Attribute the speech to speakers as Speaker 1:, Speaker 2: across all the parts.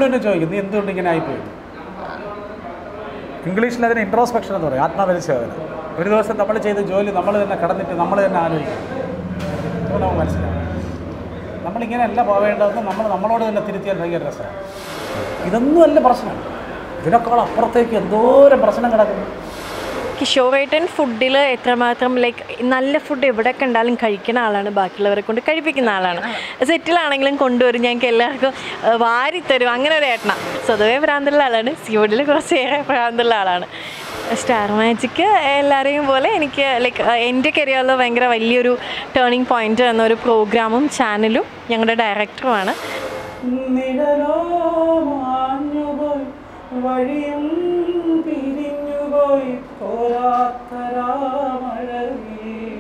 Speaker 1: തന്നെ ചോദിക്കും നീ എന്തുകൊണ്ട് ഇങ്ങനെ ആയിപ്പോയി ഇംഗ്ലീഷിൽ അതിന് ഇൻട്രോസ്പെക്ഷൻ എന്ന് പറയും ആത്മപരിശോധന ഒരു ദിവസം നമ്മൾ ചെയ്ത ജോലി നമ്മൾ തന്നെ കടന്നിട്ട് നമ്മൾ തന്നെ ആലോചിക്കും അപ്പോൾ നമുക്ക് മനസ്സിലാവും നമ്മളിങ്ങനെയല്ല പോവേണ്ടതെന്ന് നമ്മൾ നമ്മളോട് തന്നെ തിരുത്തിയാൽ ഭയങ്കര രസമാണ് ഇതൊന്നുമല്ല പ്രശ്നം ഇതിനേക്കാൾ അപ്പുറത്തേക്ക് എന്തോരം പ്രശ്നം കിടക്കുന്നു
Speaker 2: കിഷോറേട്ടൻ ഫുഡിൽ എത്രമാത്രം ലൈക്ക് നല്ല ഫുഡ് എവിടെ കണ്ടാലും കഴിക്കുന്ന ആളാണ് ബാക്കിയുള്ളവരെ കൊണ്ട് കഴിപ്പിക്കുന്ന ആളാണ് സെറ്റിലാണെങ്കിലും കൊണ്ടുവരും ഞങ്ങൾക്ക് എല്ലാവർക്കും ആ, വാരിത്തരും അങ്ങനെ ഒരു ഏട്ടന സ്വതവേ ഭ്രാന്തുള്ള ആളാണ് സിയോഡിൽ കുറച്ചേറെ ഭ്രാന്തുള്ള ആളാണ് സ്റ്റാർ മാജിക്ക് എല്ലാവരെയും പോലെ എനിക്ക് ലൈക്ക് എൻ്റെ കരിയറിൽ ഭയങ്കര വലിയൊരു ടേണിംഗ് പോയിന്റ് എന്നൊരു പ്രോഗ്രാമും ചാനലും ഞങ്ങളുടെ ഡയറക്ടറുമാണ്
Speaker 1: നിഴലോ മാഞ്ഞുപോയി വഴിയും പിരിഞ്ഞുപോയി പോരാത്തരാമഴവീ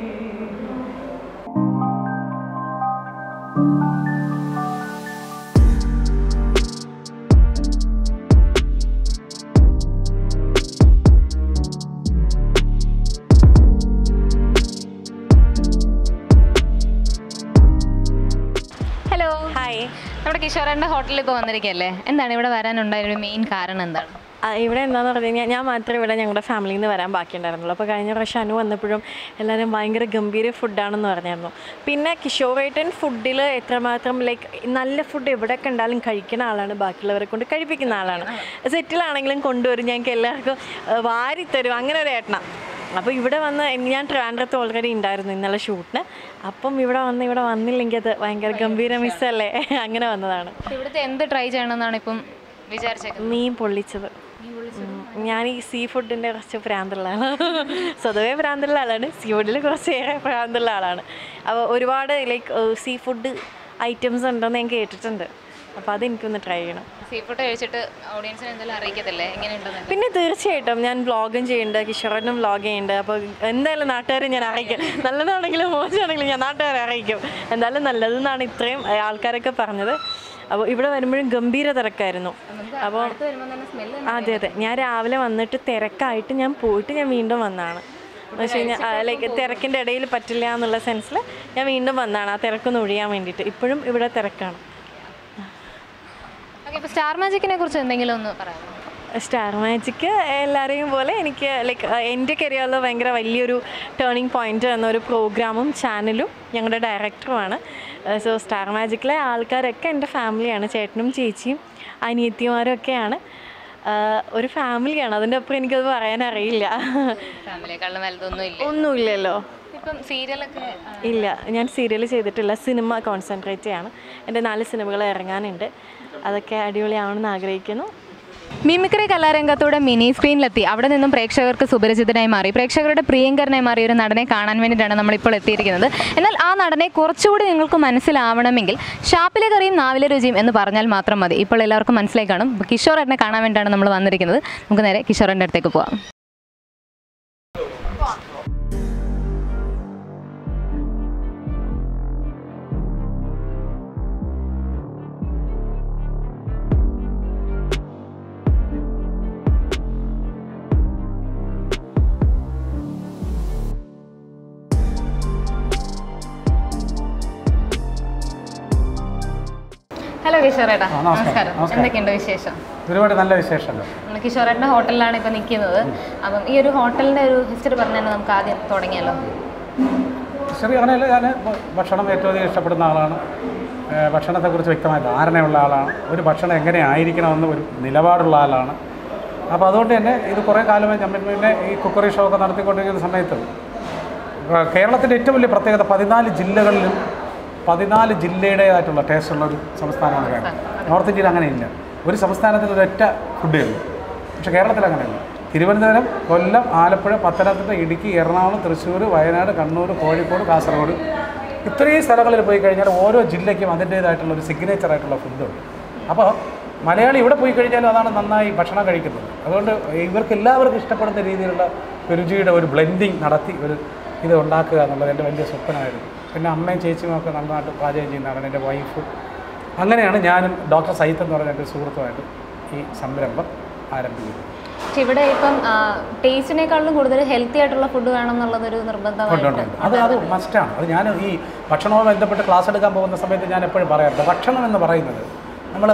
Speaker 3: ഹലോ
Speaker 2: ഹായ്
Speaker 3: നമ്മുടെ കിഷോറിന്റെ ഹോട്ടലിൽ ഇപ്പോൾ വന്നിരിക്കുകയല്ലേ എന്താണ് ഇവിടെ വരാനുണ്ടായ ഒരു മെയിൻ കാരണം എന്താണ്
Speaker 2: ആ, ഇവിടെ എന്താണെന്ന് പറഞ്ഞു കഴിഞ്ഞാൽ ഞാൻ മാത്രമേ ഇവിടെ ഞങ്ങളുടെ ഫാമിലിയിൽ നിന്ന് വരാൻ ബാക്കിയുണ്ടായിരുന്നുള്ളൂ അപ്പോൾ കഴിഞ്ഞ പ്രാവശ്യം അനു വന്നപ്പോഴും എല്ലാവരും ഭയങ്കര ഗംഭീര ഫുഡാണെന്ന് പറഞ്ഞായിരുന്നു പിന്നെ കിഷോറേട്ടൻ ഫുഡിൽ എത്രമാത്രം ലൈക്ക് നല്ല ഫുഡ് എവിടെ കണ്ടാലും കഴിക്കുന്ന ആളാണ് ബാക്കിയുള്ളവരെ കൊണ്ട് കഴിപ്പിക്കുന്ന ആളാണ് സെറ്റിലാണെങ്കിലും കൊണ്ടുവരും ഞങ്ങൾക്ക് എല്ലാവർക്കും ആ, വാരിത്തരും അങ്ങനെ ഒരു ഏട്ടന അപ്പോൾ ഇവിടെ വന്ന് ഞാൻ ട്രാൻഡ്രത്ത് ഓൾറെഡി ഉണ്ടായിരുന്നു ഇന്നലെ ഷൂട്ടിന് അപ്പം ഇവിടെ വന്ന് ഇവിടെ വന്നില്ലെങ്കിൽ അത് ഭയങ്കര ഗംഭീര മിസ്സല്ലേ അങ്ങനെ വന്നതാണ്
Speaker 3: ഇവിടുത്തെ എന്ത് ട്രൈ ചെയ്യണമെന്നാണ് ഇപ്പം വിചാരിച്ചേക്കുന്നത്
Speaker 2: മീൻ പൊള്ളിച്ചത് ഉം. ഞാൻ ഈ സീ ഫുഡിൻ്റെ കുറച്ച് ഭ്രാന്തുള്ള ആളാണ് സ്വതവേ ഭ്രാന്തുള്ള ആളാണ് സീ ഫുഡിൽ കുറച്ചേറെ ഭ്രാന്തുള്ള ആളാണ് അപ്പോൾ ഒരുപാട് ലൈക്ക് സീ ഫുഡ് ഐറ്റംസ് ഉണ്ടെന്ന് ഞാൻ കേട്ടിട്ടുണ്ട് അപ്പോൾ അതെനിക്കൊന്ന് ട്രൈ ചെയ്യണം
Speaker 3: സീ ഫുഡ് കഴിച്ചിട്ട് ഓഡിയൻസിനെ എന്തെങ്കിലും അറിയിക്കത്തില്ലേ എങ്ങനെയുണ്ടെന്ന്
Speaker 2: പിന്നെ തീർച്ചയായിട്ടും ഞാൻ വ്ളോഗും ചെയ്യുന്നുണ്ട് കിഷോറിനും വ്ളോഗ് ചെയ്യുന്നുണ്ട് അപ്പോൾ എന്തായാലും നാട്ടുകാരെ ഞാൻ അറിയിക്കും നല്ലതാണെങ്കിലും മോശമാണെങ്കിലും ഞാൻ നാട്ടുകാരെ അറിയിക്കും എന്തായാലും നല്ലതെന്നാണ് ഇത്രയും ഏ, ആൾക്കാരൊക്കെ പറഞ്ഞത് അപ്പോൾ ഇവിടെ വരുമ്പോഴും ഗംഭീര തിരക്കായിരുന്നു അപ്പോൾ
Speaker 3: അടുത്ത് വരുമ്പോൾ തന്നെ സ്മെല്ല്
Speaker 2: അതെ അതെ ഞാൻ രാവിലെ വന്നിട്ട് തിരക്കായിട്ട് ഞാൻ പോയിട്ട് ഞാൻ വീണ്ടും വന്നതാണ് എന്ന് വെച്ച് കഴിഞ്ഞാൽ ലൈക്ക് തിരക്കിൻ്റെ ഇടയിൽ പറ്റില്ല എന്നുള്ള സെൻസിൽ ഞാൻ വീണ്ടും വന്നതാണ് ആ തിരക്കൊന്ന് ഒഴിയാൻ വേണ്ടിയിട്ട് ഇപ്പോഴും ഇവിടെ തിരക്കാണ്
Speaker 3: ഓക്കെ ഇപ്പോൾ സ്റ്റാർ മാജിക്കിനെ കുറിച്ച് എന്തെങ്കിലും ഒന്ന് പറയാമോ
Speaker 2: സ്റ്റാർ മാജിക്ക് എല്ലാവരെയും പോലെ എനിക്ക് ലൈക്ക് എൻ്റെ കരിയറിൽ ഭയങ്കര വലിയൊരു ടേണിംഗ് പോയിന്റ് എന്നൊരു പ്രോഗ്രാമും ചാനലും ഞങ്ങളുടെ ഡയറക്ടറുമാണ് സോ സ്റ്റാർ മാജിക്കിലെ ആൾക്കാരൊക്കെ എൻ്റെ ഫാമിലിയാണ് ചേട്ടനും ചേച്ചിയും അനിയത്തിമാരും ഒക്കെയാണ് ആഹ് ഒരു ഫാമിലിയാണ് അതിൻ്റെ അപ്പുറം എനിക്കത് പറയാൻ അറിയില്ല
Speaker 3: ഫാമിലിയെക്കാളും വലുതൊന്നും ഇല്ല
Speaker 2: ഒന്നുമില്ലല്ലോ
Speaker 3: ഇപ്പം സീരിയലൊക്കെ
Speaker 2: ഇല്ല ഞാൻ സീരിയൽ ചെയ്തിട്ടില്ല സിനിമ കോൺസെൻട്രേറ്റ് ചെയ്യാണ് എൻ്റെ നാല് സിനിമകൾ ഇറങ്ങാനുണ്ട് അതൊക്കെ അടിപൊളിയാവണമെന്ന് ആഗ്രഹിക്കുന്നു
Speaker 3: മിമിക്രി കലാരംഗത്തൂടെ മിനി സ്ക്രീനിലെത്തി അവിടെ നിന്നും പ്രേക്ഷകർക്ക് സുപരിചിതനായി മാറി പ്രേക്ഷകരുടെ പ്രിയങ്കരനായി മാറിയ ഒരു നടനെ കാണാൻ വേണ്ടിയിട്ടാണ് നമ്മളിപ്പോൾ എത്തിയിരിക്കുന്നത് എന്നാൽ ആ നടനെ കുറച്ചുകൂടി നിങ്ങൾക്ക് മനസ്സിലാവണമെങ്കിൽ ഷാപ്പിലെ കറിയും നാവിലെ രുചിയും എന്ന് പറഞ്ഞാൽ മാത്രം മതി ഇപ്പോൾ എല്ലാവർക്കും മനസ്സിലായി കാണും അപ്പോൾ കിഷോർ ഏട്ടനെ കാണാൻ വേണ്ടിയിട്ടാണ് നമ്മൾ വന്നിരിക്കുന്നത് നമുക്ക് നേരെ കിഷോറിൻ്റെ അടുത്തേക്ക് പോവാം ഹലോ കിഷോർ ഏട്ടാ
Speaker 1: ആ, നമസ്കാരം.
Speaker 3: നമസ്കാരം
Speaker 1: നമസ്കാരം.
Speaker 3: എന്തൊക്കെയുണ്ട് വിശേഷം
Speaker 1: ഒരുപാട് നല്ല വിശേഷമല്ലോ
Speaker 3: നമ്മൾ കിഷോറേട്ടൻ്റെ ഹോട്ടലിലാണ് ഇപ്പോൾ നിൽക്കുന്നത് അപ്പം ഈ ഒരു ഹോട്ടലിൻ്റെ ഒരു ഹിസ്റ്ററി പറഞ്ഞു തന്നെ നമുക്ക് ആദ്യം തുടങ്ങിയല്ലോ
Speaker 1: ശരി അങ്ങനെയല്ല ഞാൻ ഭക്ഷണം ഏറ്റവും അധികം ഇഷ്ടപ്പെടുന്ന ആളാണ് ഏഹ് ഭക്ഷണത്തെക്കുറിച്ച് വ്യക്തമായ ധാരണയുള്ള ആളാണ് ഒരു ഭക്ഷണം എങ്ങനെ ആയിരിക്കണമെന്ന് ഒരു നിലപാടുള്ള ആളാണ് അപ്പോൾ അതുകൊണ്ട് തന്നെ ഇത് കുറേ കാലമായി ഞാൻ പിന്നെ ഈ കുക്കറി ഷോ ഒക്കെ നടത്തിക്കൊണ്ടിരിക്കുന്ന സമയത്ത് ഏഹ് കേരളത്തിൻ്റെ ഏറ്റവും വലിയ പ്രത്യേകത പതിനാല് ജില്ലകളിലും പതിനാല് ജില്ലയുടേതായിട്ടുള്ള ടേസ്റ്റുള്ള ഒരു സംസ്ഥാനമാണ് കേരളം നോർത്ത് ഇന്ത്യയിൽ അങ്ങനെയില്ല ഒരു സംസ്ഥാനത്തിന് ഒരൊറ്റ ഫുഡേ ഉള്ളൂ പക്ഷേ കേരളത്തിൽ അങ്ങനെയല്ല തിരുവനന്തപുരം കൊല്ലം ആലപ്പുഴ പത്തനംതിട്ട ഇടുക്കി എറണാകുളം തൃശ്ശൂർ വയനാട് കണ്ണൂർ കോഴിക്കോട് കാസർഗോഡ് ഇത്രയും സ്ഥലങ്ങളിൽ പോയി കഴിഞ്ഞാൽ ഓരോ ജില്ലയ്ക്കും അതിൻ്റേതായിട്ടുള്ള ഒരു സിഗ്നേച്ചർ ആയിട്ടുള്ള ഫുഡുണ്ട് അപ്പോൾ മലയാളി ഇവിടെ പോയി കഴിഞ്ഞാലും അതാണ് നന്നായി ഭക്ഷണം കഴിക്കുന്നത് അതുകൊണ്ട് ഇവർക്ക് എല്ലാവർക്കും ഇഷ്ടപ്പെടുന്ന രീതിയിലുള്ള ഒരു രുചിയുടെ ഒരു ബ്ലെൻഡിങ് നടത്തി ഒരു ഇത് ഉണ്ടാക്കുക എന്നുള്ളത് എൻ്റെ വലിയ സ്വപ്നമായിരുന്നു പിന്നെ അമ്മയും ചേച്ചിയും ഒക്കെ നന്നായിട്ട് പാചകം ചെയ്യുന്നതാണ് എൻ്റെ വൈഫ് അങ്ങനെയാണ് ഞാനും ഡോക്ടർ സഹിത്ത് എന്ന് പറഞ്ഞ എൻ്റെ സുഹൃത്തുമായിട്ട് ഈ സംരംഭം ആരംഭിക്കുന്നത്
Speaker 3: പക്ഷെ ഇവിടെ ഇപ്പം ടേസ്റ്റിനേക്കാളും കൂടുതൽ ഹെൽത്തി ആയിട്ടുള്ള ഫുഡ് വേണം എന്നുള്ളതൊരു
Speaker 1: ഉണ്ട് ഉണ്ട്
Speaker 3: നിർബന്ധമായിട്ട്
Speaker 1: ഉണ്ട്. അത് അത് മസ്റ്റാണ് അത് ഞാൻ ഈ ഭക്ഷണവുമായി ബന്ധപ്പെട്ട് ക്ലാസ് എടുക്കാൻ പോകുന്ന സമയത്ത് ഞാൻ എപ്പോഴും പറയാറുണ്ട് ഭക്ഷണം എന്ന് പറയുന്നത് നമ്മൾ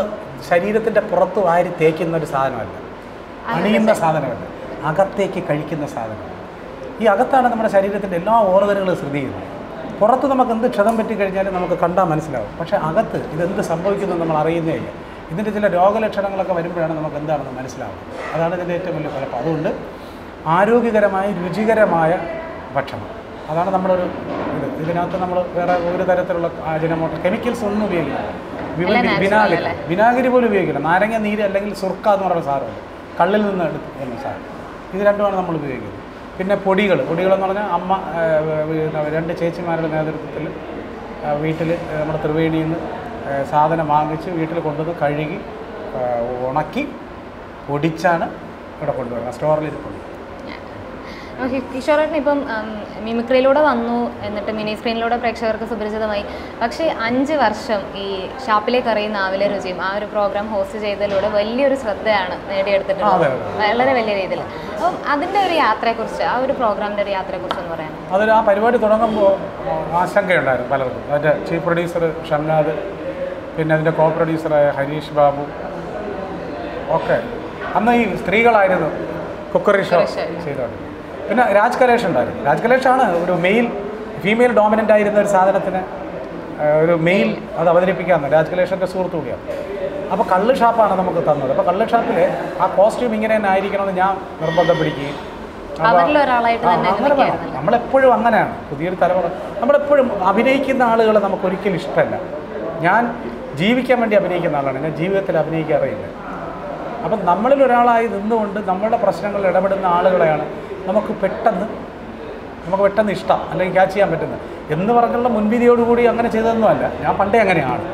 Speaker 1: ശരീരത്തിൻ്റെ പുറത്ത് വാരി തേക്കുന്ന ഒരു സാധനമല്ല അണിയുന്ന സാധനമല്ല അകത്തേക്ക് കഴിക്കുന്ന സാധനം ഈ അകത്താണ് നമ്മുടെ ശരീരത്തിൻ്റെ എല്ലാ ഓർഗനുകളും സ്ഥിതി ചെയ്യുന്നത് പുറത്ത് നമുക്ക് എന്ത് ക്ഷതം പറ്റിക്കഴിഞ്ഞാലും നമുക്ക് കണ്ടാൽ മനസ്സിലാവും പക്ഷേ അകത്ത് ഇതെന്ത് സംഭവിക്കുന്നു നമ്മൾ അറിയുന്നേ ഇല്ല ഇതിൻ്റെ ചില രോഗലക്ഷണങ്ങളൊക്കെ വരുമ്പോഴാണ് നമുക്ക് എന്താണെന്ന് മനസ്സിലാവുന്നത് അതാണ് ഇതിൻ്റെ ഏറ്റവും വലിയ കുഴപ്പം അതുകൊണ്ട് ആരോഗ്യകരമായ രുചികരമായ ഭക്ഷണം അതാണ് നമ്മളൊരു ഇത് ഇതിനകത്ത് നമ്മൾ വേറെ ഒരു തരത്തിലുള്ള അജിനമോട്ടോ കെമിക്കൽസ് ഒന്നും ഉപയോഗിക്കില്ല വിവ-
Speaker 3: എല്ലാം natural
Speaker 1: വിനാഗിരി
Speaker 3: അല്ലേ?
Speaker 1: വിനാഗിരി പോലും ഉപയോഗിക്കില്ല നാരങ്ങ നീര് അല്ലെങ്കിൽ സുർക്ക എന്ന് പറയുന്ന സാധനമുണ്ട് കള്ളിൽ നിന്ന് എടുത്ത് വരുന്ന സാധനം ഇത് രണ്ടുമാണ് നമ്മൾ ഉപയോഗിക്കുന്നത് പിന്നെ പൊടികൾ പൊടികളെന്ന് പറഞ്ഞാൽ അമ്മ ആ, വ- രണ്ട് ചേച്ചിമാരുടെ നേതൃത്വത്തിൽ വീട്ടിൽ നമ്മുടെ ത്രിവേണിയിൽ നിന്ന് ആ, സാധനം വാങ്ങിച്ച് വീട്ടിൽ കൊണ്ടുവന്ന് കഴുകി ആ, ഉണക്കി പൊടിച്ചാണ് ഇവിടെ കൊണ്ടുവരുന്നത് സ്റ്റോറിൽ ഇരിപ്പുണ്ട്
Speaker 3: ഓക്കെ കിഷോറേട്ടൻ ഇപ്പം ഉം, മിമിക്രിയിലൂടെ വന്നു എന്നിട്ട് മിനി സ്ക്രീനിലൂടെ പ്രേക്ഷകർക്ക് സുപരിചിതമായി പക്ഷേ അഞ്ച് വർഷം ഈ ഷാപ്പിലേക്ക് അറിയുന്ന ആവിലെ രുചിയും ആ ഒരു പ്രോഗ്രാം ഹോസ്റ്റ് ചെയ്തതിലൂടെ വലിയൊരു ശ്രദ്ധയാണ് നേടിയെടുത്തിട്ടുള്ളത്
Speaker 1: അതെ, അതെ.
Speaker 3: വളരെ വലിയ രീതിയിൽ അപ്പം അതിൻ്റെ ഒരു യാത്രയെക്കുറിച്ച് ആ ഒരു പ്രോഗ്രാമിൻ്റെ ഒരു യാത്രയെക്കുറിച്ച് എന്ന് പറയാൻ
Speaker 1: അതിൽ ആ പരിപാടി തുടങ്ങുമ്പോൾ ആശങ്കയുണ്ടായിരുന്നു പലർക്കും അതിൻ്റെ ചീഫ് പ്രൊഡ്യൂസർ ഷംനാദ് പിന്നെ അതിൻ്റെ കോ പ്രൊഡ്യൂസറായ ഹരീഷ് ബാബു ഒക്കെ അന്ന് ഈ സ്ത്രീകളായിരുന്നു കുക്കറി ഷോ
Speaker 3: Cookery show.
Speaker 1: ചെയ്തോണ്ട് പിന്നെ രാജ് കലേഷ് ഉണ്ടായിരുന്നു രാജ് കലേഷാണ് ഒരു മെയിൽ ഫീമെയിൽ ഡോമിനൻ്റ് ആയിരുന്ന ഒരു സാധനത്തിന് ആ, ഒരു മെയിൽ അത് അവതരിപ്പിക്കാമെന്ന് രാജ് കലേഷിൻ്റെ സുഹൃത്തു കൂടിയാണ് അപ്പോൾ കള്ള് ഷാപ്പാണ് നമുക്ക് തന്നത് അപ്പോൾ കള്ള് ഷാപ്പിൽ ആ കോസ്റ്റ്യൂം ഇങ്ങനെ തന്നെ ആയിരിക്കണമെന്ന് ഞാൻ നിർബന്ധം പിടിക്കുകയും അപ്പോൾ-
Speaker 3: അവരിൽ ഒരാളായിട്ട്
Speaker 1: ആ,
Speaker 3: തന്നെ
Speaker 1: അങ്ങനെ വേണം
Speaker 3: നിൽക്കുകയായിരുന്നല്ലോ.
Speaker 1: നമ്മളെപ്പോഴും അങ്ങനെയാണ് പുതിയൊരു തലമുറ നമ്മളെപ്പോഴും അഭിനയിക്കുന്ന ആളുകളെ നമുക്ക് ഒരിക്കലും ഇഷ്ടമല്ല ഞാൻ ജീവിക്കാൻ വേണ്ടി അഭിനയിക്കുന്ന ആളാണ് ഞാൻ ജീവിതത്തിൽ അഭിനയിക്കാറില്ല അപ്പം നമ്മളിൽ ഒരാളായി നിന്നുകൊണ്ട് നമ്മളുടെ പ്രശ്നങ്ങളിൽ ഇടപെടുന്ന ആളുകളെയാണ് നമുക്ക് പെട്ടെന്ന് നമുക്ക് പെട്ടെന്ന് ഇഷ്ടം അല്ലെങ്കിൽ ക്യാച്ച് ചെയ്യാൻ പറ്റുന്നത് എന്ന് പറഞ്ഞുള്ള മുൻവിധിയോടുകൂടി അങ്ങനെ ചെയ്തതൊന്നുമല്ല ഞാൻ പണ്ടേ അങ്ങനെയാണ്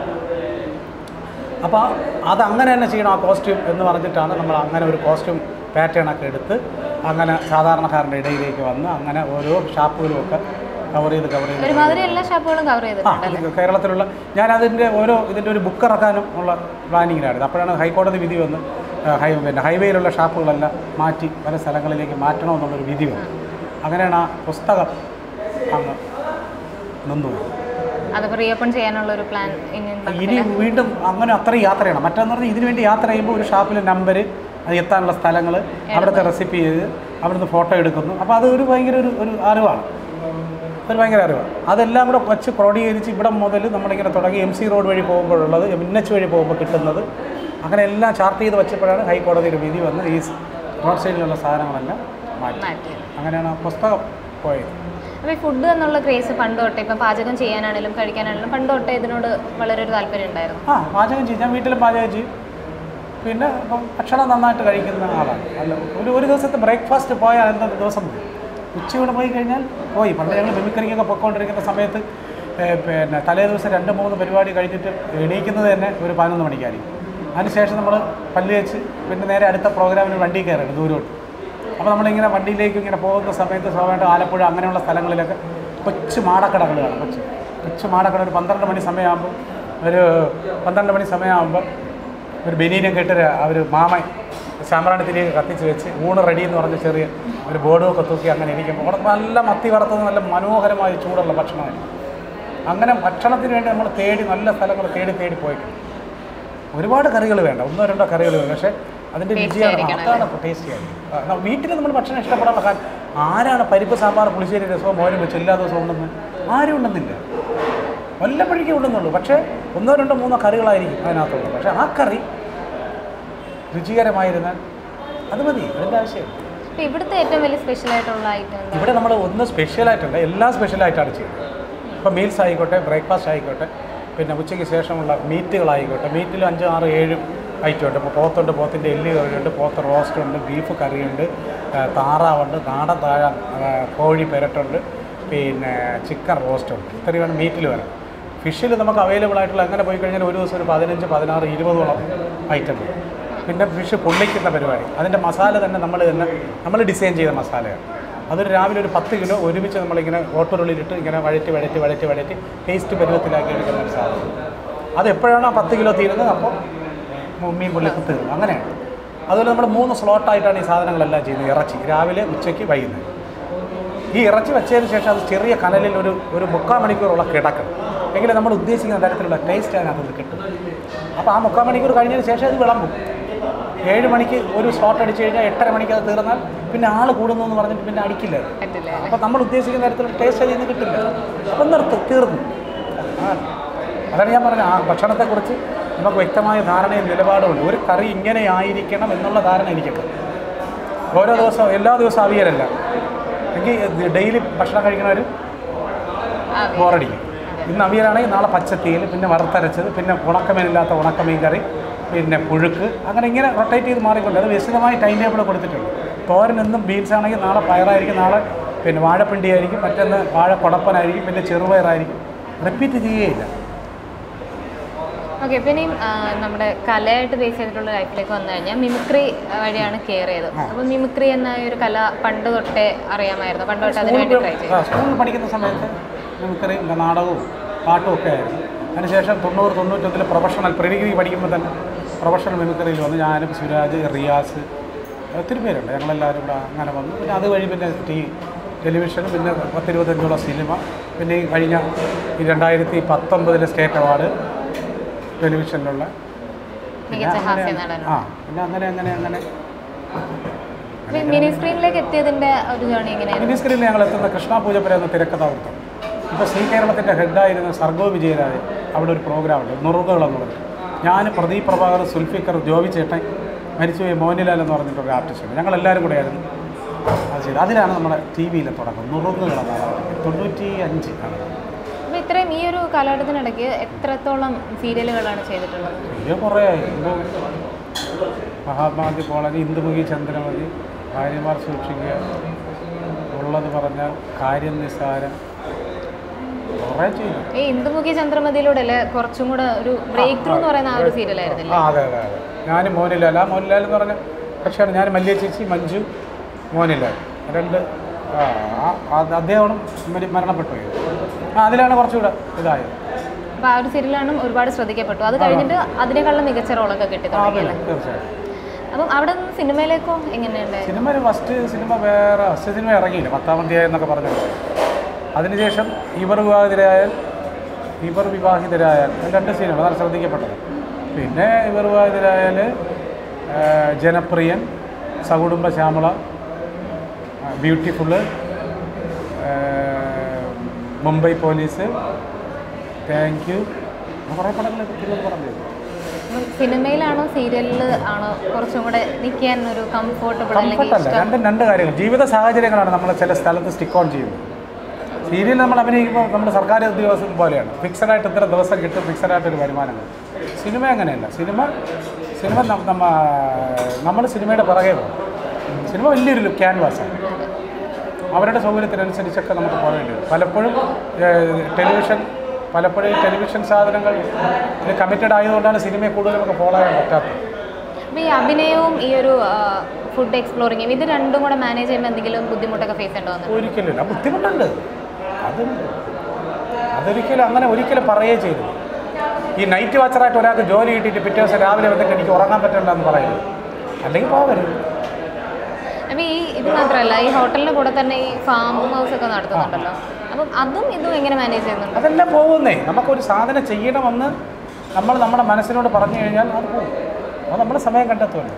Speaker 1: അപ്പോൾ അത് അങ്ങനെ തന്നെ ചെയ്യണം ആ കോസ്റ്റ്യൂം എന്ന് പറഞ്ഞിട്ടാണ് നമ്മൾ അങ്ങനെ ഒരു കോസ്റ്റ്യൂം പാറ്റേൺ ഒക്കെ എടുത്ത് അങ്ങനെ സാധാരണക്കാരൻ്റെ ഇടയിലേക്ക് വന്ന് അങ്ങനെ ഓരോ ഷാപ്പുകളും ഒക്കെ കവർ ചെയ്ത് കവർ ചെയ്ത്
Speaker 3: ഒരുമാതിരി എല്ലാ ഷാപ്പുകളും കവർ
Speaker 1: ആ
Speaker 3: ചെയ്തിട്ടുണ്ട്
Speaker 1: ഇത് കേരളത്തിലുള്ള ഞാൻ അതിൻ്റെ ഓരോ ഇതിൻ്റെ ഒരു ബുക്ക് ഇറക്കാനും ഉള്ള പ്ലാനിങ്ങിലായിരുന്നു അപ്പോഴാണ് ഹൈക്കോടതി വിധി വന്ന് ആ, ഹൈ പിന്നെ ഹൈവേയിലുള്ള ഷാപ്പുകളെല്ലാം മാറ്റി പല സ്ഥലങ്ങളിലേക്ക് മാറ്റണമെന്നുള്ളൊരു വിധി വന്നു അങ്ങനെയാണ് ആ പുസ്തകം അങ്ങ് നിന്നുപോയി
Speaker 3: അതിപ്പോൾ റീഓപ്പൺ ചെയ്യാനുള്ള ഒരു പ്ലാൻ ഇനി
Speaker 1: ഇനി വീണ്ടും അങ്ങനെ അത്രയും യാത്ര ചെയ്യണം മറ്റെന്ന് പറഞ്ഞാൽ ഇതിനു വേണ്ടി യാത്ര ചെയ്യുമ്പോൾ ഒരു ഷാപ്പിലെ നമ്പർ അത് എത്താനുള്ള സ്ഥലങ്ങൾ അവിടുത്തെ റെസിപ്പി ചെയ്ത് അവിടുന്ന് ഫോട്ടോ എടുക്കുന്നു അപ്പോൾ അത് ഒരു ഭയങ്കര ഒരു ഒരു അറിവാണ് ഒരു ഭയങ്കര അറിവാണ് അതെല്ലാം കൂടെ വച്ച് ക്രോഡീകരിച്ച് ഇവിടെ മുതൽ നമ്മളിങ്ങനെ തുടങ്ങി എം സി റോഡ് വഴി പോകുമ്പോഴുള്ളത് എൻ എച്ച് വഴി പോകുമ്പോൾ കിട്ടുന്നത് അങ്ങനെ എല്ലാം ചാർട്ട് ചെയ്ത് വെച്ചപ്പോഴാണ് ഹൈക്കോടതിയുടെ വിധി വന്ന് ഈ റോഡ് സൈഡിലുള്ള സാധനങ്ങളെല്ലാം മാറ്റി
Speaker 3: മാറ്റിയത്
Speaker 1: അങ്ങനെയാണ് ആ പുസ്തകം പോയത്
Speaker 3: അപ്പോൾ ഈ ഫുഡ് എന്നുള്ള ക്രേസ് പണ്ട് തൊട്ടേ ഇപ്പം പാചകം ചെയ്യാനാണെങ്കിലും കഴിക്കാനാണെങ്കിലും പണ്ട് തൊട്ടേ ഇതിനോട് വളരെ ഒരു താല്പര്യം ഉണ്ടായിരുന്നു
Speaker 1: ആ പാചകം ചെയ്യും ഞാൻ വീട്ടിലും പാചകം ചെയ്യും പിന്നെ ഇപ്പം ഭക്ഷണം നന്നായിട്ട് കഴിക്കുന്ന ആളാണ് അല്ല ഒരു ഒരു ദിവസത്തെ ബ്രേക്ക്ഫാസ്റ്റ് പോയാൽ അന്നത്തെ ദിവസം പോയി ഉച്ചയൂടെ പോയി കഴിഞ്ഞാൽ പോയി പണ്ട് ഞങ്ങൾ മിമിക്രിക്കൊക്കെ പൊയ്ക്കൊണ്ടിരിക്കുന്ന സമയത്ത് ഏ, പിന്നെ തലേ ദിവസം രണ്ട് മൂന്ന് പരിപാടി കഴിഞ്ഞിട്ട് എണീക്കുന്നത് തന്നെ ഒരു പതിനൊന്ന് മണിക്കായിരിക്കും അതിനുശേഷം നമ്മൾ പല്ല് വെച്ച് പിന്നെ നേരെ അടുത്ത പ്രോഗ്രാമിന് വണ്ടി കയറുകയാണ് ദൂരോട്ട് അപ്പോൾ നമ്മളിങ്ങനെ വണ്ടിയിലേക്ക് ഇങ്ങനെ പോകുന്ന സമയത്ത് സ്വാഭാവികമായിട്ട് ആലപ്പുഴ അങ്ങനെയുള്ള സ്ഥലങ്ങളിലൊക്കെ കൊച്ചു മാടക്കടകൾ കാണും കൊച്ചു കൊച്ചു മാടക്കട ഒരു പന്ത്രണ്ട് മണി സമയമാകുമ്പോൾ ഒരു പന്ത്രണ്ട് മണി സമയമാകുമ്പോൾ ഒരു ബനീനം കെട്ടൊരു അവർ മാമൻ സാമ്പ്രാണിത്തിരി കത്തിച്ച് വെച്ച് ഊണ് റെഡി എന്ന് പറഞ്ഞ ചെറിയ ഒരു ബോർഡൊക്കെ തൂക്കി അങ്ങനെ ഇരിക്കുമ്പോൾ അവിടെ നല്ല മത്തി വറുത്തത് നല്ല മനോഹരമായ ചൂടുള്ള ഭക്ഷണമായിരുന്നു അങ്ങനെ ഭക്ഷണത്തിന് വേണ്ടി നമ്മൾ തേടി നല്ല സ്ഥലങ്ങൾ തേടി തേടി പോയിട്ടുണ്ട് ഒരുപാട് കറികൾ വേണ്ട ഒന്നോ രണ്ടോ കറികൾ വേണ്ട പക്ഷേ അതിൻ്റെ
Speaker 3: Tasty
Speaker 1: രുചിയാണ്
Speaker 3: ആയിരിക്കണം
Speaker 1: അതാണ് ടേസ്റ്റി ആയിരിക്കും വീട്ടിൽ നമ്മൾ ഭക്ഷണം ഇഷ്ടപ്പെടാനുള്ള കാരണം ആരാണ് പരിപ്പ് സാമ്പാർ പുളിശ്ശേരി രസവും മോരും വെച്ച് എല്ലാ ദിവസവും ഉണ്ടെന്ന് ആരും ഉണ്ടെന്നില്ല വല്ലപ്പോഴേക്കും ഉണ്ടെന്നുള്ളൂ പക്ഷേ ഒന്നോ രണ്ടോ മൂന്നോ കറികളായിരിക്കും അതിനകത്തുള്ളത് പക്ഷേ ആ കറി രുചികരമായിരുന്നാൽ അത് മതി അതിൻ്റെ ആവശ്യമില്ല
Speaker 3: അപ്പോൾ ഇവിടുത്തെ ഏറ്റവും വലിയ സ്പെഷ്യൽ ആയിട്ടുള്ള ഐറ്റം എന്താ
Speaker 1: ഇവിടെ നമ്മൾ ഒന്ന് സ്പെഷ്യലായിട്ടല്ല എല്ലാം സ്പെഷ്യലായിട്ടാണ് ചെയ്യുന്നത് ഇപ്പോൾ മീൽസ് ആയിക്കോട്ടെ ബ്രേക്ക്ഫാസ്റ്റ് ആയിക്കോട്ടെ പിന്നെ ഉച്ചയ്ക്ക് ശേഷമുള്ള മീറ്റുകളായിക്കോട്ടെ മീറ്റിൽ അഞ്ച് ആറ് ഏഴും ഐറ്റം ഉണ്ട് ഇപ്പോൾ പോത്തുണ്ട് പോത്തിൻ്റെ എല്ല് കറിയുണ്ട് പോത്ത് റോസ്റ്റ് ഉണ്ട് ബീഫ് കറിയുണ്ട് ആ, താറാവുണ്ട് നാടൻ താഴ ആ, കോഴി പെരട്ടുണ്ട് പിന്നെ ചിക്കൻ റോസ്റ്റ് ഉണ്ട് ഇത്രയുമാണ് മീറ്റിൽ വരാം ഫിഷിൽ നമുക്ക് അവൈലബിൾ ആയിട്ടുള്ള അങ്ങനെ പോയി കഴിഞ്ഞാൽ ഒരു ദിവസം ഒരു പതിനഞ്ച് പതിനാറ് ഇരുപതോളം ഐറ്റം വരും പിന്നെ ഫിഷ് പൊള്ളിക്കുന്ന പരിപാടി അതിൻ്റെ മസാല തന്നെ നമ്മൾ തന്നെ നമ്മൾ ഡിസൈൻ ചെയ്ത മസാലയാണ് അതൊരു രാവിലെ ഒരു പത്ത് കിലോ ഒരുമിച്ച് നമ്മളിങ്ങനെ ഓട്ടറുള്ളിലിട്ട് ഇങ്ങനെ വഴറ്റി വഴറ്റി വഴറ്റി വഴറ്റി പേസ്റ്റ് പരുവത്തിലാക്കി എടുക്കുന്ന ഒരു സാധനം അത് എപ്പോഴാണോ ആ പത്ത് കിലോ തീരുന്നത് അപ്പോൾ മീൻ പുള്ളിക്ക് തീർന്നു അങ്ങനെയാണ് അതുപോലെ നമ്മൾ മൂന്ന് സ്ലോട്ടായിട്ടാണ് ഈ സാധനങ്ങളെല്ലാം ചെയ്യുന്നത് ഇറച്ചി രാവിലെ ഉച്ചയ്ക്ക് വൈകുന്നേരം ഈ ഇറച്ചി വെച്ചതിന് ശേഷം അത് ചെറിയ കനലിൽ ഒരു ഒരു മുക്കാൽ മണിക്കൂറുള്ള കിടക്കണം എങ്കിലും നമ്മൾ ഉദ്ദേശിക്കുന്ന തരത്തിലുള്ള ടേസ്റ്റ് അതിനകത്ത് കിട്ടും അപ്പോൾ ആ മുക്കാൽ മണിക്കൂർ കഴിഞ്ഞതിന് ശേഷം അത് വിളമ്പും ഏഴ് മണിക്ക് ഒരു സ്ലോട്ട് അടിച്ചു കഴിഞ്ഞാൽ എട്ടര മണിക്ക് അത് തീർന്നാൽ പിന്നെ ആൾ കൂടുന്നു എന്ന് പറഞ്ഞിട്ട് പിന്നെ അടിക്കില്ല അത്.
Speaker 3: പറ്റില്ല
Speaker 1: അപ്പോൾ നമ്മൾ ഉദ്ദേശിക്കുന്ന തരത്തിലുള്ള ടേസ്റ്റ് അതിൽ നിന്ന് കിട്ടില്ല അപ്പം നിർത്ത് തീർന്നു ആ അതാണ് ഞാൻ പറഞ്ഞത് ആ ഭക്ഷണത്തെക്കുറിച്ച് നമുക്ക് വ്യക്തമായ ധാരണയും നിലപാടുമുണ്ട് ഒരു കറി ഇങ്ങനെ ആയിരിക്കണം എന്നുള്ള ധാരണ എനിക്കുണ്ട് ഓരോ ദിവസവും എല്ലാ ദിവസവും അവിയലല്ല എങ്കിൽ ഡെയിലി ഭക്ഷണം കഴിക്കണവർ ബോറടിക്കും ഇന്ന് അവിയലാണെങ്കിൽ നാളെ പച്ചത്തീയൽ പിന്നെ വറുത്തരച്ചത് പിന്നെ ഉണക്കമീനില്ലാത്ത ഉണക്കമീൻ കറി പിന്നെ പുഴുക്ക് അങ്ങനെ ഇങ്ങനെ റൊട്ടേറ്റ് ചെയ്ത് മാറിക്കൊണ്ട് അത് വിശദമായി ടൈം ടേബിൾ കൊടുത്തിട്ടുണ്ട് തോരൻ എന്നും ബീൻസ് ആണെങ്കിൽ നാളെ പയറായിരിക്കും നാളെ പിന്നെ വാഴപ്പിണ്ടി ആയിരിക്കും മറ്റൊന്ന് വാഴ കുടപ്പനായിരിക്കും പിന്നെ ചെറുപയറായിരിക്കും റിപ്പീറ്റ് ചെയ്യുകയില്ല
Speaker 3: ഓക്കെ പിന്നെ ഈ, ആ, നമ്മുടെ കലയായിട്ട് ബേസ് ചെയ്തിട്ടുള്ള ലൈഫിലേക്ക് വന്നു കഴിഞ്ഞാൽ മിമിക്രി വഴിയാണ് കെയർ ചെയ്തത് അപ്പോൾ മിമിക്രി എന്ന ഈ ഒരു കല പണ്ട് തൊട്ടേ അറിയാമായിരുന്നു പണ്ട് തൊട്ട് അതിന് വേണ്ടി ട്രൈ ചെയ്തു
Speaker 1: ആ, സ്കൂളിൽ പഠിക്കുന്ന സമയത്ത് നമുക്കറിയാം ഇല്ല, നാടകവും പാട്ടും ഒക്കെ ആയിരുന്നു അതിനുശേഷം തൊണ്ണൂറ് തൊണ്ണൂറ്റൊന്നിൽ പ്രൊഫഷണൽ പ്രീ ഡിഗ്രി പഠിക്കുമ്പോൾ തന്നെ പ്രൊഫഷണൽ മിമിക്രിയിൽ വന്ന് ഞാനും സുരാജ് റിയാസ് ഒത്തിരി പേരുണ്ട് ഞങ്ങളെല്ലാവരും കൂടെ അങ്ങനെ വന്നു പിന്നെ അതുവഴി പിന്നെ ടി ടെലിവിഷനും പിന്നെ പത്തിരുപത്തഞ്ചോളം സിനിമ പിന്നെ ഈ കഴിഞ്ഞ ഈ രണ്ടായിരത്തി പത്തൊമ്പതിലെ സ്റ്റേറ്റ് അവാർഡ് ടെലിവിഷനിലുള്ള പിന്നെ
Speaker 3: മികച്ച ഹാസ്യ
Speaker 1: അങ്ങനെ-
Speaker 3: നടൻ
Speaker 1: ആ പിന്നെ അങ്ങനെ അങ്ങനെ അങ്ങനെ
Speaker 3: അപ്പോൾ ഈ മിനി സ്ക്രീനിലേക്ക് എത്തിയതിൻ്റെ ഒരു ജേണി എങ്ങനെയായിരുന്നു
Speaker 1: മിനി സ്ക്രീനിൽ ഞങ്ങൾ എത്തുന്ന കൃഷ്ണപൂജപ്പുര എന്ന തിരക്കഥാവൃത്തം ഇപ്പോൾ ശ്രീ കേരളത്തിൻ്റെ ഹെഡായിരുന്ന സർഗോ വിജയരാജ് അവിടെ ഒരു പ്രോഗ്രാം ഉണ്ട് നുറുങ്ങുകൾ എന്ന് പറഞ്ഞിട്ട് ഞാൻ പ്രദീപ് പ്രഭാകർ സുൽഫിക്കർ ജോബി ചേട്ടൻ മരിച്ചുപോയ മോഹൻലാൽ എന്ന് പറഞ്ഞിട്ടൊരു ആർട്ടിസ്റ്റുണ്ട് ഞങ്ങളെല്ലാവരും കൂടെ ആയിരുന്നു അത് ചെയ്ത് അതിലാണ് നമ്മുടെ ടി വിയിൽ തുടക്കം നുറുങ്ങുകൾ എന്നാണ് തൊണ്ണൂറ്റി അഞ്ച് ആണ്
Speaker 3: അപ്പോൾ ഇത്രയും ഈ ഒരു കാലഘട്ടത്തിനിടയ്ക്ക് എത്രത്തോളം സീരിയലുകളാണ് ചെയ്തിട്ടുള്ളത്
Speaker 1: ഇത് കുറേ ആയി ഇപ്പോൾ മഹാത്മാഗാന്ധി കോളേജ് ഇന്ദുമുഖി ചന്ദ്രമതി ഭാര്യമാർ സൂക്ഷിക്കുക ഉള്ളത് പറഞ്ഞാൽ കാര്യം നിസ്സാരം കുറേ ചെയ്തു
Speaker 3: ഈ ഇന്ദുമുഖി ചന്ദ്രമതിയിലൂടെ അല്ലേ കുറച്ചും കൂടെ ഒരു ബ്രേക്ക് ത്രൂ എന്ന് പറയുന്ന ആ ഒരു സീരിയലായിരുന്നില്ലേ
Speaker 1: ആ അതെ അതെ അതെ ഞാൻ മോനിലാൽ ആ മോനിലാൽ എന്ന് പറഞ്ഞ കക്ഷിയാണ് ഞാൻ മല്ലിയ ചേച്ചി മഞ്ജു മോനിലാൽ രണ്ട് ആ ആ- ആ- അദ്ദേഹമാണ് മരി- മരണപ്പെട്ടു പോയത് ആ അതിലാണ് കുറച്ചുകൂടെ ഇതായത്
Speaker 3: അപ്പോൾ ആ ഒരു സീരിയലാണ് ഒരുപാട് ശ്രദ്ധിക്കപ്പെട്ടു അത് കഴിഞ്ഞിട്ട് അതിനേക്കാളും മികച്ച റോളൊക്കെ കിട്ടി
Speaker 1: ആ
Speaker 3: തുടങ്ങി
Speaker 1: പിന്നെ
Speaker 3: അല്ലേ
Speaker 1: തീർച്ചയായും
Speaker 3: അപ്പം അവിടെ നിന്ന് സിനിമയിലേക്കോ എങ്ങനെയുണ്ട്
Speaker 1: സിനിമ ഫസ്റ്റ് സിനിമ വേറെ ഫസ്റ്റ് സിനിമ ഇറങ്ങിയില്ല പത്താം അധ്യായം എന്നൊക്കെ പറഞ്ഞത് അതിനുശേഷം ഇവർ വിവാഹിതരായാൽ ഇവർ വിവാഹിതരായാൽ അത് രണ്ട് സിനിമ അതാണ് ശ്രദ്ധിക്കപ്പെട്ടത് പിന്നെ ഇവർ വിവാഹിതരായാൽ ആ, ജനപ്രിയൻ സകുടുംബ ശ്യാമള ആ, ബ്യൂട്ടിഫുള്ള് ആ, മുംബൈ പോലീസ് താങ്ക് യു കുറേ പടങ്ങൾ തിരുവനന്തപുരം ചെയ്തു
Speaker 3: അപ്പം സിനിമയിലാണോ സീരിയലിൽ ആണോ കുറച്ചും കൂടെ നിൽക്കാൻ ഒരു കംഫോർട്ടബിൾ അല്ലെങ്കിൽ
Speaker 1: കംഫർട്ട് അല്ല
Speaker 3: ഇഷ്ടം
Speaker 1: രണ്ടും രണ്ട് കാര്യങ്ങൾ ജീവിത സാഹചര്യങ്ങളാണ് നമ്മൾ ചില സ്ഥലത്ത് സ്റ്റിക്ക് ഓൺ ചെയ്യുന്നത് സീരിയൽ നമ്മൾ അഭിനയിക്കുമ്പോൾ നമ്മൾ സർക്കാർ ഉദ്യോഗസ്ഥൻ പോലെയാണ് ഫിക്സഡ് ആയിട്ട് ഇത്ര ദിവസം കിട്ടും ഫിക്സഡ് ആയിട്ട് ഒരു വരുമാനം കിട്ടും സിനിമ അങ്ങനെയല്ല സിനിമ സിനിമ നം- നമ്മ നമ്മൾ സിനിമയുടെ പുറകെ പോകും സിനിമ വലിയൊരു ക്യാൻവാസാണ് അവരുടെ സൗകര്യത്തിനനുസരിച്ചൊക്കെ നമുക്ക് പോകേണ്ടി വരും പലപ്പോഴും ഏഹ്, ടെലിവിഷൻ പലപ്പോഴും ഈ ടെലിവിഷൻ സാധനങ്ങൾ ഇത് കമ്മിറ്റഡ് ആയതുകൊണ്ടാണ് സിനിമയെ കൂടുതൽ നമുക്ക് ഫോളോ ചെയ്യാൻ പറ്റാത്തത്
Speaker 3: അപ്പോൾ ഈ അഭിനയവും ഈ ഒരു ഫുഡ് എക്സ്പ്ലോറിങ്ങും ഇത് രണ്ടും കൂടെ മാനേജ് ചെയ്യുമ്പോൾ എന്തെങ്കിലും ബുദ്ധിമുട്ടൊക്കെ ഫേസ് ചെയ്യേണ്ടി വന്നു
Speaker 1: ഒരിക്കലില്ല ബുദ്ധിമുട്ടുണ്ട് അതുണ്ട് അതൊരിക്കലും അങ്ങനെ ഒരിക്കലും പറയുകയേ ചെയ്തത് ഈ നൈറ്റ് വാച്ചറായിട്ട് ഒരാൾക്ക് ജോലി കിട്ടിയിട്ട് പിറ്റേ ദിവസം രാവിലെ വന്നിട്ട് എനിക്ക് ഉറങ്ങാൻ പറ്റില്ല എന്ന് പറയുന്നത് അല്ലെങ്കിൽ പോകരുത്
Speaker 3: അപ്പോൾ ഈ ഇത് മാത്രമല്ല ഈ ഹോട്ടലിൻ്റെ കൂടെ തന്നെ ഈ ഫാം ഹൗസ് ഒക്കെ നടത്തുന്നുണ്ടല്ലോ അപ്പം അതും ഇതും എങ്ങനെ മാനേജ് ചെയ്യുന്നുണ്ട്
Speaker 1: അതെല്ലാം പോകുന്നേ നമുക്കൊരു സാധനം ചെയ്യണമെന്ന് നമ്മൾ നമ്മുടെ മനസ്സിനോട് പറഞ്ഞു കഴിഞ്ഞാൽ അത് പോകും അത് നമ്മൾ സമയം കണ്ടെത്തുമല്ലോ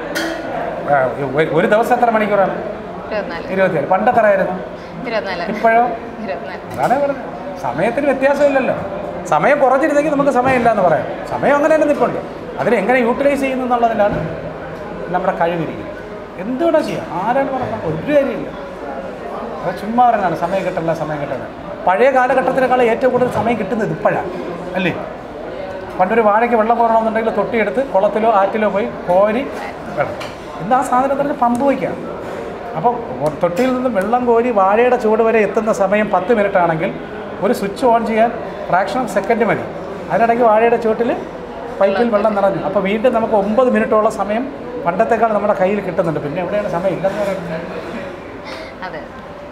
Speaker 1: ആ, ഒരു- ഒരു ദിവസം എത്ര മണിക്കൂറാണ്
Speaker 3: ഇരുപത്തിനാല്
Speaker 1: ഇരുപത്തിയേഴ് പണ്ടെത്ര ആയിരുന്നു
Speaker 3: ഇരുപത്തിനാല്
Speaker 1: ഇപ്പോഴോ
Speaker 3: ഇരുപത്തിനാല്
Speaker 1: അതാണ് പറഞ്ഞത് സമയത്തിന് വ്യത്യാസമില്ലല്ലോ സമയം കുറഞ്ഞിരുന്നെങ്കിൽ നമുക്ക് സമയമില്ല എന്ന് പറയാം സമയം അങ്ങനെ തന്നെ നിൽപ്പുണ്ട് അതിനെ എങ്ങനെ യൂട്ടിലൈസ് ചെയ്യുന്നു എന്നുള്ളതിലാണ് നമ്മുടെ കഴിവിരിക്കുന്നത് എന്തുവേണം ചെയ്യാം ആരാണ് പറഞ്ഞത് ഒരു കാര്യമില്ല അത് ചുമ്മാ പറയണതാണ് സമയം കിട്ടില്ല സമയം കിട്ടില്ല പഴയ കാലഘട്ടത്തിനേക്കാൾ ഏറ്റവും കൂടുതൽ സമയം കിട്ടുന്നത് ഇപ്പോഴാണ് അല്ലേ പണ്ടൊരു വാഴയ്ക്ക് വെള്ളം കോരണമെന്നുണ്ടെങ്കിൽ തൊട്ടിയെടുത്ത് കുളത്തിലോ ആറ്റിലോ പോയി കോരി വേണം ഇന്ന് ആ സാധനം തന്നെ പമ്പ് വയ്ക്കാം അപ്പോൾ തൊട്ടിയിൽ നിന്ന് വെള്ളം കോരി വാഴയുടെ ചൂട് വരെ എത്തുന്ന സമയം പത്ത് മിനിറ്റ് ആണെങ്കിൽ ഒരു സ്വിച്ച് ഓൺ ചെയ്യാൻ ഫ്രാക്ഷൻ ഓഫ് സെക്കൻഡ് മതി അതിനിടയ്ക്ക് വാഴയുടെ ചുവട്ടിൽ പൈപ്പിൽ വെള്ളം നിറഞ്ഞു അപ്പോൾ വീണ്ടും നമുക്ക് ഒമ്പത് മിനിറ്റോളം സമയം പണ്ടത്തേക്കാൾ നമ്മുടെ കയ്യിൽ കിട്ടുന്നുണ്ട് പിന്നെ എവിടെയാണ് സമയം ഇല്ലെന്ന് പറയുന്നത്
Speaker 3: അതെ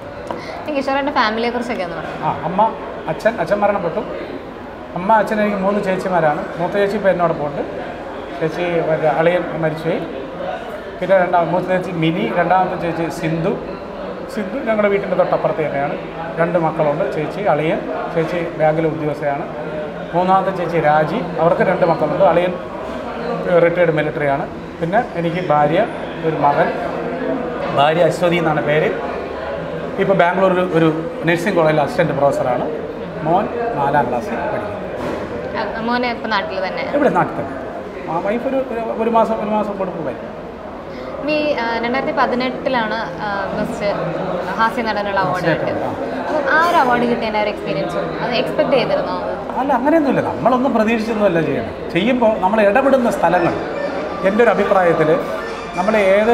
Speaker 3: ഈ കിഷോറിൻ്റെ ഫാമിലിയെ കുറിച്ചൊക്കെ ഒന്ന് പറയാം
Speaker 1: ആ അമ്മ അച്ഛൻ അച്ഛൻ മരണപ്പെട്ടു അമ്മ അച്ഛൻ എനിക്ക് മൂന്ന് ചേച്ചിമാരാണ് മൂത്ത ചേച്ചി ഇപ്പോൾ എന്നോടൊപ്പം ഉണ്ട് ചേച്ചി മറ്റേ അളിയൻ മരിച്ചുപോയി പിന്നെ രണ്ടാം മൂത്ത ചേച്ചി മിനി രണ്ടാമത്തെ ചേച്ചി സിന്ധു സിന്ധു ഞങ്ങളുടെ വീട്ടിൻ്റെ തൊട്ടപ്പുറത്ത് തന്നെയാണ് രണ്ട് മക്കളുണ്ട് ചേച്ചി അളിയൻ ചേച്ചി ബാങ്കിലെ ഉദ്യോഗസ്ഥയാണ് മൂന്നാമത്തെ ചേച്ചി രാജി അവർക്ക് രണ്ട് മക്കളുണ്ട് അളിയൻ റിട്ടയർഡ് മിലിറ്ററിയാണ് പിന്നെ എനിക്ക് ഭാര്യ ഒരു മകൻ ഭാര്യ അശ്വതി എന്നാണ് പേര് ഇപ്പോൾ ബാംഗ്ലൂരിൽ ഒരു നഴ്സിംഗ് കോളേജിൽ അസിസ്റ്റൻറ്റ് പ്രൊഫസറാണ് മോൻ നാലാം ക്ലാസ്സിൽ പഠിക്കുന്നു
Speaker 3: ആ, മോനെ ഇപ്പം നാട്ടിൽ തന്നെ
Speaker 1: ഇവിടെ നാട്ടിൽ തന്നെ ആ വൈഫ് ഒരു ഒരു- ഒരു മാസം ഒരു മാസം കൊടുക്കും വരും
Speaker 3: ഈ ആ, രണ്ടായിരത്തി പതിനെട്ടിലാണ് ബെസ്റ്റ് ഹാസ്യ നടനുള്ള അവാർഡ് കിട്ടിയത് അപ്പം ആ ഒരു അവാർഡ് കിട്ടിയതിൻ്റെ ഒരു എക്സ്പീരിയൻസും അത് എക്സ്പെക്ട് ചെയ്തിരുന്നോ
Speaker 1: അല്ല അങ്ങനെയൊന്നുമില്ല നമ്മളൊന്നും പ്രതീക്ഷിച്ചൊന്നുമല്ല ചെയ്യണം ചെയ്യുമ്പോൾ നമ്മൾ ഇടപെടുന്ന സ്ഥലങ്ങൾ എൻ്റെ ഒരു അഭിപ്രായത്തിൽ നമ്മൾ ഏത്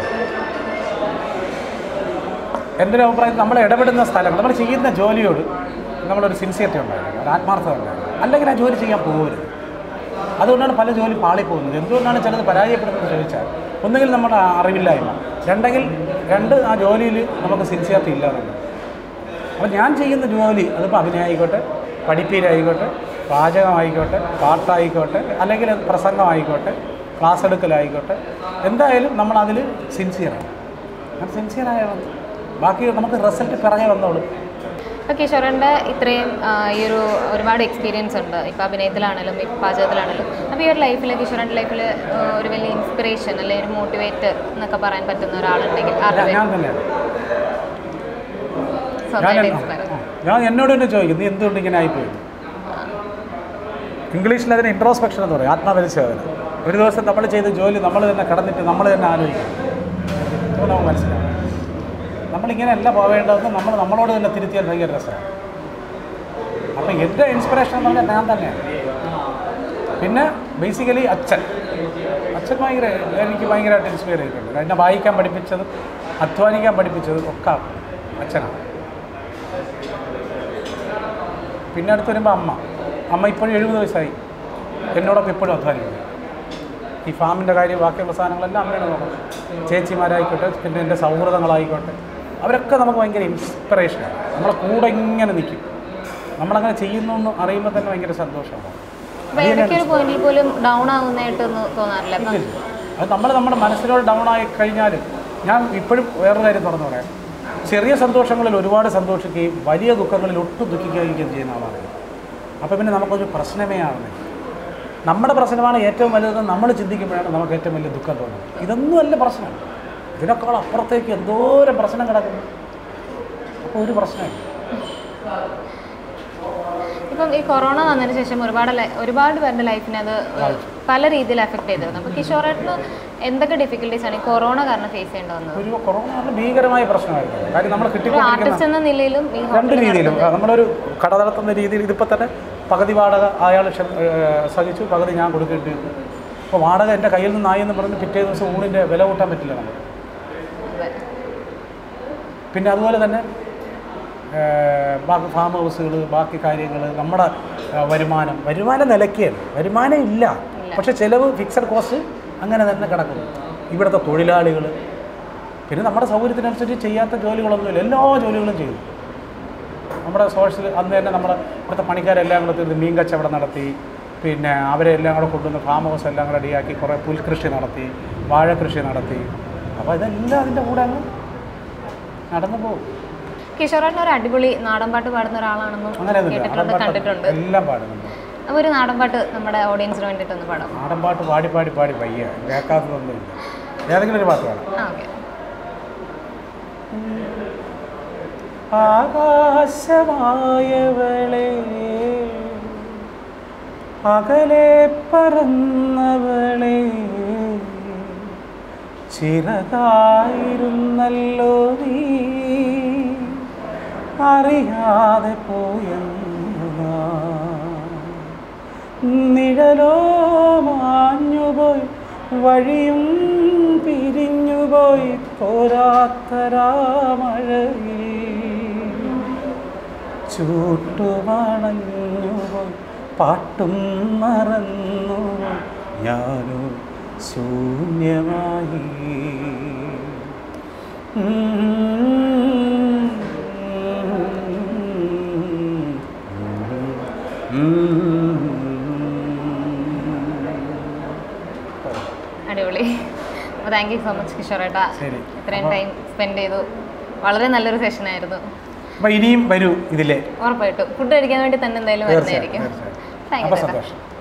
Speaker 1: എൻ്റെ ഒരു അഭിപ്രായത്തിൽ നമ്മൾ ഇടപെടുന്ന സ്ഥലങ്ങൾ നമ്മൾ ചെയ്യുന്ന ജോലിയോട് നമ്മളൊരു സിൻസിയറിറ്റി ഉണ്ടായിരുന്നു ഒരു ആത്മാർത്ഥത ഉണ്ടായിരുന്നു അല്ലെങ്കിൽ ആ ജോലി ചെയ്യാൻ പോകരുത് അതുകൊണ്ടാണ് പല ജോലി പാളിപ്പോകുന്നത് എന്തുകൊണ്ടാണ് ചിലത് പരാജയപ്പെടുന്നത് ചോദിച്ചാൽ ഒന്നുകിൽ നമ്മുടെ അറിവില്ലായ്മ രണ്ടെങ്കിൽ രണ്ട് ആ ജോലിയിൽ നമുക്ക് സിൻസിയറിറ്റി ഇല്ലാന്നുണ്ട് അപ്പോൾ ഞാൻ ചെയ്യുന്ന ജോലി അതിപ്പോൾ അഭിനയം ആയിക്കോട്ടെ പഠിപ്പീരായിക്കോട്ടെ പാചകമായിക്കോട്ടെ പാട്ടായിക്കോട്ടെ അല്ലെങ്കിൽ പ്രസംഗമായിക്കോട്ടെ ക്ലാസ് എടുക്കലായിക്കോട്ടെ എന്തായാലും നമ്മളതിൽ സിൻസിയറാണ് ഞാൻ സിൻസിയറായ മതി ബാക്കി നമുക്ക് റിസൾട്ട് പിറകെ വന്നോളൂ
Speaker 3: ഇപ്പോൾ കിഷോറിൻ്റെ ഇത്രയും ആ, ഈ ഒരു ഒരുപാട് എക്സ്പീരിയൻസ് ഉണ്ട് ഇപ്പോൾ അഭിനയത്തിലാണെങ്കിലും ഇപ്പോൾ പാചകത്തിലാണെങ്കിലും അപ്പോൾ ഈ ഒരു ലൈഫിൽ കിഷോറിൻ്റെ ലൈഫിൽ ഒരു വലിയ ഇൻസ്പിറേഷൻ അല്ലെങ്കിൽ ഒരു മോട്ടിവേറ്റർ എന്നൊക്കെ പറയാൻ പറ്റുന്ന ഒരാളുണ്ടെങ്കിൽ ആരുടെ
Speaker 1: ഞാൻ-
Speaker 3: പേര്?
Speaker 1: ഞാൻ തന്നെയാണ് ഞാൻ
Speaker 3: സ്വന്തമായിട്ട് ഇൻസ്പയർ
Speaker 1: ആ, ഞാൻ എന്നോട് തന്നെ ചോദിക്കും നീ എന്തുകൊണ്ട് ഇങ്ങനെ ആയിപ്പോയി ഇംഗ്ലീഷിൽ അതിന് ഇൻട്രോസ്പെക്ഷൻ എന്ന് പറയും ആത്മപരിശോധന ഒരു ദിവസം നമ്മൾ ചെയ്ത ജോലി നമ്മൾ തന്നെ കടന്നിട്ട് നമ്മൾ തന്നെ ആലോചിക്കും അപ്പോൾ നമുക്ക് മനസ്സിലാവും നമ്മളിങ്ങനെയല്ല പോവേണ്ടതെന്ന് നമ്മൾ നമ്മളോട് തന്നെ തിരുത്തിയാൽ ഭയങ്കര രസമാണ് അപ്പം എൻ്റെ ഇൻസ്പിറേഷൻ എന്ന് പറഞ്ഞാൽ ഞാൻ തന്നെയാണ് പിന്നെ ബേസിക്കലി അച്ഛൻ അച്ഛൻ ഭയങ്കര എനിക്ക് ഭയങ്കരമായിട്ട് ഇൻസ്പയർ ചെയ്തിട്ടുണ്ട് എന്നെ വായിക്കാൻ പഠിപ്പിച്ചതും അധ്വാനിക്കാൻ പഠിപ്പിച്ചതും ഒക്കെ അച്ഛനാണ് പിന്നെ അടുത്ത് വരുമ്പോൾ അമ്മ അമ്മ ഇപ്പോഴും എഴുപത് വയസ്സായി എന്നോടൊപ്പം ഇപ്പോഴും അധ്വാനിക്കുന്നു ഈ ഫാമിൻ്റെ കാര്യം ബാക്കിയുള്ള സാധനങ്ങളെല്ലാം അമ്മയാണ് നോക്കുന്നത് ചേച്ചിമാരായിക്കോട്ടെ പിന്നെ എൻ്റെ സൗഹൃദങ്ങളായിക്കോട്ടെ അവരൊക്കെ നമുക്ക് ഭയങ്കര ഇൻസ്പിറേഷനാണ് നമ്മളെ കൂടെ ഇങ്ങനെ നിൽക്കും നമ്മളങ്ങനെ ചെയ്യുന്നു എന്ന് അറിയുമ്പോൾ തന്നെ ഭയങ്കര സന്തോഷമാണ്
Speaker 3: അപ്പോൾ ഏതൊക്കെ ഒരു പോയിന്റിൽ പോലും ഡൗൺ ആവുന്നതായിട്ടൊന്നും തോന്നാറില്ല അപ്പം
Speaker 1: ഇല്ലില്ല. അത് നമ്മൾ നമ്മുടെ മനസ്സിനോട് ഡൗൺ ആയി കഴിഞ്ഞാൽ ഞാൻ ഇപ്പോഴും വേറൊരു കാര്യം തുറന്നു പറയാം ചെറിയ സന്തോഷങ്ങളിൽ ഒരുപാട് സന്തോഷിക്കുകയും വലിയ ദുഃഖങ്ങളിൽ ഒട്ടും ദുഃഖിക്കുകയും ചെയ്യുന്ന ആളാണ് ഞാൻ. അപ്പോൾ പിന്നെ നമുക്കൊരു പ്രശ്നമേ ആവുന്നില്ല നമ്മുടെ പ്രശ്നമാണ് ഏറ്റവും വലുതെന്ന് നമ്മൾ ചിന്തിക്കുമ്പോഴാണ് നമുക്ക് ഏറ്റവും വലിയ ദുഃഖം തോന്നുന്നത് ഇതൊന്നും അല്ല പ്രശ്നം ഇതിനേക്കാൾ അപ്പുറത്തേക്ക് എന്തോരം പ്രശ്നം കിടക്കുന്നു അപ്പോൾ ഒരു പ്രശ്നമില്ല
Speaker 3: ഇപ്പം ഈ കൊറോണ വന്നതിന് ശേഷം ഒരുപാട് ലൈ- ഒരുപാട് പേരുടെ ലൈഫിനെ അത് പല രീതിയിൽ എഫക്ട് ചെയ്തിരുന്നു അപ്പോൾ കിഷോറേട്ടന് എന്തൊക്കെ ഡിഫിക്കൽട്ടീസ് ആണ് ഈ കൊറോണ കാരണം ഫേസ് ചെയ്യേണ്ടി വന്നത്
Speaker 1: ഒരു കൊറോണ പറഞ്ഞ ഭീകരമായ പ്രശ്നമായിരുന്നു കാര്യം നമ്മൾ
Speaker 3: ഒരു
Speaker 1: കിട്ടിക്കൊണ്ടിരിക്കുന്ന
Speaker 3: ആർട്ടിസ്റ്റ് എന്ന നിലയിലും ഈ
Speaker 1: രണ്ട്
Speaker 3: hotel
Speaker 1: രീതിയിലും ആ, നമ്മളൊരു കട നടത്തുന്ന രീതിയിൽ ഇതിപ്പോൾ തന്നെ പകുതി വാടക അയാൾ ക്ഷ- ഏ, സഹിച്ചു പകുതി ഞാൻ കൊടുക്കേണ്ടി വന്നു അപ്പോൾ വാടക എൻ്റെ കയ്യിൽ നിന്നായി എന്ന് പറഞ്ഞ് പിറ്റേ ദിവസം ഊണിൻ്റെ വില കൂട്ടാൻ പറ്റില്ല നമുക്ക്
Speaker 3: നടത്തുന്നത്.
Speaker 1: പിന്നെ അതുപോലെ തന്നെ ഏ, ബാക്കി ഫാം ഹൗസുകൾ ബാക്കി കാര്യങ്ങൾ നമ്മുടെ ആ, വരുമാനം വരുമാനം നിലയ്ക്കുകയാണ് വരുമാനം ഇല്ല പക്ഷേ ചിലവ് ഫിക്സഡ് കോസ്റ്റ് അങ്ങനെ തന്നെ കിടക്കുന്നു ഇവിടുത്തെ തൊഴിലാളികൾ പിന്നെ നമ്മുടെ സൗകര്യത്തിനനുസരിച്ച് ചെയ്യാത്ത ജോലികളൊന്നുമില്ല എല്ലാ ജോലികളും ചെയ്തു നമ്മുടെ സോഷ്യൽ അന്ന് തന്നെ നമ്മുടെ ഇവിടുത്തെ പണിക്കാരെല്ലാം കൂടെ തീർന്ന് മീൻ കച്ചവടം നടത്തി പിന്നെ അവരെ എല്ലാം കൂടെ കൊണ്ടുവന്ന് ഫാം ഹൗസ് എല്ലാം കൂടെ റെഡിയാക്കി കുറേ പുൽകൃഷി നടത്തി വാഴ കൃഷി നടത്തി അപ്പോൾ ഇതെല്ലാം അതിൻ്റെ കൂടെ അങ്ങ് നടന്നു പോകും
Speaker 3: കിഷോറേട്ടൻ ഒരു അടിപൊളി നാടൻ പാട്ട് പാടുന്ന ഒരാളാണെന്നും
Speaker 1: അങ്ങനെയൊന്നുമില്ല
Speaker 3: കേട്ടിട്ടുണ്ട്
Speaker 1: നാടൻ
Speaker 3: കണ്ടിട്ടുണ്ട്
Speaker 1: പാട്ട് എല്ലാം പാടുന്നുണ്ട്
Speaker 3: അപ്പോൾ ഒരു നാടൻ പാട്ട് നമ്മുടെ ഓഡിയൻസിന് വേണ്ടിയിട്ടൊന്ന് പാടാം
Speaker 1: നാടൻ പാട്ട് പാടി പാടി പാടി വയ്യ കേൾക്കാത്തതൊന്നുമില്ല ഏതെങ്കിലും ഒരു പാട്ട് പാടാം
Speaker 3: ആ ഓക്കെ
Speaker 1: ആകാശമായവളെ അകലെ പറന്നവളെ ചിറകായിരുന്നല്ലോ നീ അറിയാതെ പോയെന്നു നാം. നിഴലോ മാഞ്ഞുപോയി വഴിയും പിരിഞ്ഞുപോയി തോരാത്തരാമഴയിൽ ചൂട്ടുമണഞ്ഞുപോയി പാട്ടും മറന്നുപോയി ഞാനോ ശൂന്യമായി
Speaker 3: അടിപൊളി അപ്പോൾ താങ്ക് യു സോ മച്ച് കിഷോറേട്ട
Speaker 1: ശരി.
Speaker 3: ഇത്രയും ടൈം സ്പെൻഡ് ചെയ്തു വളരെ നല്ലൊരു സെഷൻ ആയിരുന്നു
Speaker 1: അപ്പോൾ ഇനിയും വരൂ ഇതിലെ
Speaker 3: ഉറപ്പായിട്ടും ഫുഡ് കഴിക്കാൻ വേണ്ടി തന്നെ എന്തായാലും
Speaker 1: തീർച്ചയായും
Speaker 3: വരുന്നതായിരിക്കും
Speaker 1: തീർച്ചയായും
Speaker 3: താങ്ക്
Speaker 1: അപ്പോൾ
Speaker 3: യു
Speaker 1: സന്തോഷം